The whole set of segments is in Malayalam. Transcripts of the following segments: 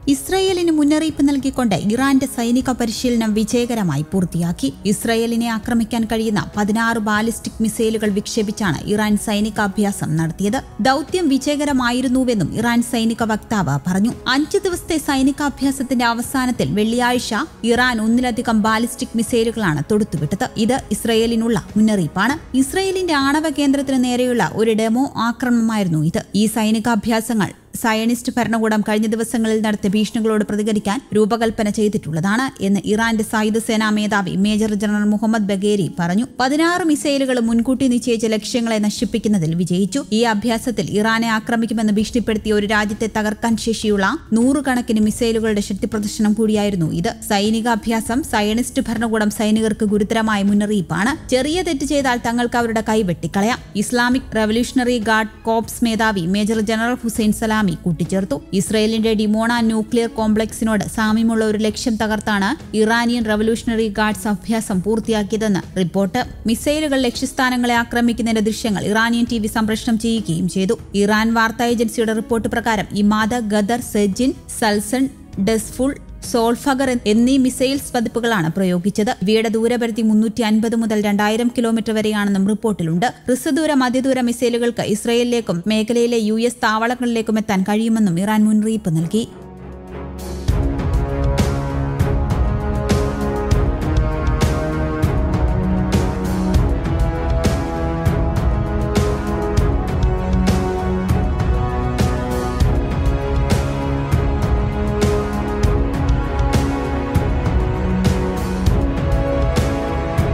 ഇസ്രയേലിന് മുന്നറിയിപ്പ് നൽകിക്കൊണ്ട് ഇറാന്റെ സൈനിക പരിശീലനം വിജയകരമായി പൂർത്തിയാക്കി ഇസ്രയേലിനെ ആക്രമിക്കാൻ കഴിയുന്ന പതിനാറ് ബാലിസ്റ്റിക് മിസൈലുകൾ വിക്ഷേപിച്ചാണ് ഇറാൻ സൈനികാഭ്യാസം നടത്തിയത് ദൌത്യം വിജയകരമായിരുന്നുവെന്നും ഇറാൻ സൈനിക വക്താവ് പറഞ്ഞു അഞ്ച് ദിവസത്തെ സൈനികാഭ്യാസത്തിന്റെ അവസാനത്തിൽ വെള്ളിയാഴ്ച ഇറാൻ ഒന്നിലധികം ബാലിസ്റ്റിക് മിസൈലുകളാണ് തൊടുത്തുവിട്ടത് ഇത് ഇസ്രയേലിനുള്ള മുന്നറിയിപ്പാണ് ഇസ്രയേലിന്റെ ആണവ കേന്ദ്രത്തിന് നേരെയുള്ള ഒരു ഡെമോ ആക്രമണമായിരുന്നു ഇത് ഈ സൈനികാഭ്യാസങ്ങൾ സയനിസ്റ്റ് ഭരണകൂടം കഴിഞ്ഞ ദിവസങ്ങളിൽ നടത്തിയ ഭീഷണികളോട് പ്രതികരിക്കാൻ രൂപകൽപ്പന ചെയ്തിട്ടുള്ളതാണ് എന്ന് ഇറാന്റെ സായുധ സേനാ മേധാവി മേജർ ജനറൽ മുഹമ്മദ് ബഗേരി പറഞ്ഞു പതിനാറ് മിസൈലുകൾ മുൻകൂട്ടി നിശ്ചയിച്ച ലക്ഷ്യങ്ങളെ നശിപ്പിക്കുന്നതിൽ വിജയിച്ചു ഈ അഭ്യാസത്തിൽ ഇറാനെ ആക്രമിക്കുമെന്ന് ഭീഷണിപ്പെടുത്തിയ ഒരു രാജ്യത്തെ തകർക്കാൻ ശേഷിയുള്ള നൂറുകണക്കിന് മിസൈലുകളുടെ ശക്തി പ്രദർശനം കൂടിയായിരുന്നു ഇത് സൈനികാഭ്യാസം സയനിസ്റ്റ് ഭരണകൂടം സൈനികർക്ക് ഗുരുതരമായ മുന്നറിയിപ്പാണ് ചെറിയ തെറ്റ് ചെയ്താൽ തങ്ങൾക്ക് അവരുടെ കൈ വെട്ടിക്കളയാം ഇസ്ലാമിക് റവല്യൂഷണറി ഗാർഡ് കോപ്സ് മേധാവി മേജർ ജനറൽ ഹുസൈൻ സലാമി കൂട്ടിച്ചേർത്തു ഇസ്രയേലിന്റെ ഡിമോണ ന്യൂക്ലിയർ കോംപ്ലക്സിനോട് സാമ്യമുള്ള ഒരു ലക്ഷ്യം തകർത്താണ് ഇറാനിയൻ റവല്യൂഷണറി ഗാർഡ്സ് അഭ്യാസം പൂർത്തിയാക്കിയതെന്ന് റിപ്പോർട്ട് മിസൈലുകൾ ലക്ഷ്യസ്ഥാനങ്ങളെ ആക്രമിക്കുന്നതിന്റെ ദൃശ്യങ്ങൾ ഇറാനിയൻ ടി വി സംപ്രേഷണം ചെയ്യുകയും ചെയ്തു ഇറാൻ വാർത്താ ഏജൻസിയുടെ റിപ്പോർട്ട് പ്രകാരം ഇമാദ ഗദർ സെജിൻ സൽസൺ ഡെസ്ഫുൾ സോൾഫഗർ എന്നീ മിസൈൽസ് പതിപ്പുകളാണ് പ്രയോഗിച്ചത് ഇവയുടെ ദൂരപരിധി മുന്നൂറ്റി അൻപത് മുതൽ രണ്ടായിരം കിലോമീറ്റർ വരെയാണെന്നും റിപ്പോർട്ടിലുണ്ട് ഹ്രസ്വദൂര മധ്യദൂര മിസൈലുകൾക്ക് ഇസ്രയേലിലേക്കും മേഖലയിലെ യു എസ് താവളങ്ങളിലേക്കും എത്താൻ കഴിയുമെന്നും ഇറാൻ മുന്നറിയിപ്പ് നൽകി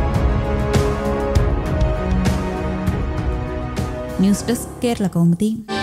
ന്യൂസ് ഡെസ്ക് കേരള കൗമുദി